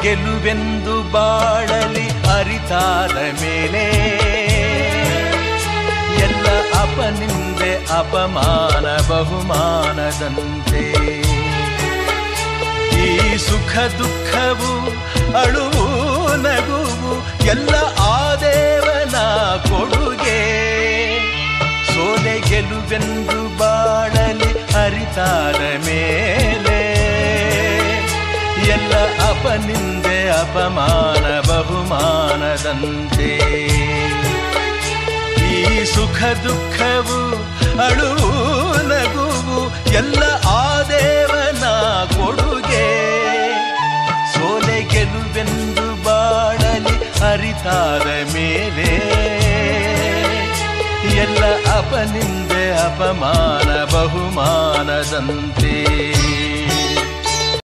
ಗೆಲುವೆಂದು ಬಾಳಲಿ ಅರಿತಾದ ಮೇಲೆ ಎಲ್ಲ ಅಪನಿಂದೆ ಅಪಮಾನ ಬಹುಮಾನದಂತೆ ಈ ಸುಖ ದುಃಖವು ಅಳುವು ನಗುವು ಎಲ್ಲ ಆ ದೇವನ ಕೊಡುಗೆ ಸೋಲೆ ಗೆಲುವೆಂದು ಬಾಳಲಿ ಅರಿತಾದ ಮೇಲೆ ಎಲ್ಲ ಅಪನಿಂದೆ ಅಪಮಾನ ಬಹುಮಾನದಂತೆ ಈ ಸುಖ ದುಃಖವು ಅಳುವು ನಗುವು ಎಲ್ಲ ಆ ದೇವನ ಕೊಡುಗೆ ಸೋಲೆ ಗೆಲುವೆಂದು ಬಾಳಲಿ ಅರಿತಾದ ಮೇಲೆ ಎಲ್ಲ ಅಪನಿಂದೆ ಅಪಮಾನ ಬಹುಮಾನದಂತೆ